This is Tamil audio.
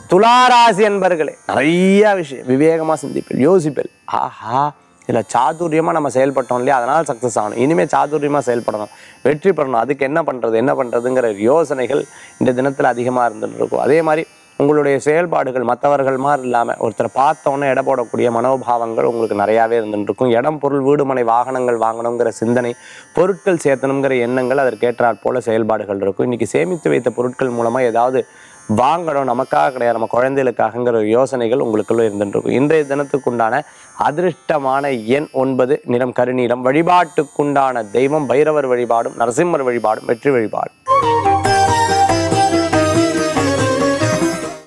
துளாராசி என்பர்களே நிறைய விஷயம் விவேகமாக சிந்திப்பேன் யோசிப்பேன் ஆஹா இதில் சாதுரியமாக நம்ம செயல்பட்டோம் இல்லையா அதனால் சக்ஸஸ் ஆகணும் இனிமேல் சாதுரியமாக செயல்படணும் வெற்றி பெறணும் அதுக்கு என்ன பண்ணுறது என்ன பண்ணுறதுங்கிற யோசனைகள் இந்த தினத்தில் அதிகமாக இருந்துட்டு இருக்கும் அதே மாதிரி உங்களுடைய செயல்பாடுகள் மற்றவர்கள் மாதிரி இல்லாமல் ஒருத்தரை பார்த்தோன்னே எடை போடக்கூடிய மனோபாவங்கள் உங்களுக்கு நிறையாவே இருந்துட்டு இருக்கும் இடம் பொருள் வீடு மனை வாகனங்கள் வாங்கணுங்கிற சிந்தனை பொருட்கள் சேர்த்தணுங்கிற எண்ணங்கள் அதற்கேற்றாற் போல செயல்பாடுகள் இருக்கும் இன்றைக்கி சேமித்து வைத்த பொருட்கள் மூலமாக ஏதாவது வாங்கணும் நமக்காக கிடையாது நம்ம குழந்தைகளுக்காகங்கிற ஒரு யோசனைகள் உங்களுக்குள்ள இருந்துட்டு இருக்கும் இன்றைய தினத்துக்குண்டான அதிர்ஷ்டமான எண் ஒன்பது நிறம் கருநீலம் வழிபாட்டுக்குண்டான தெய்வம் பைரவர் வழிபாடும் நரசிம்மர் வழிபாடும் வெற்றி வழிபாடும்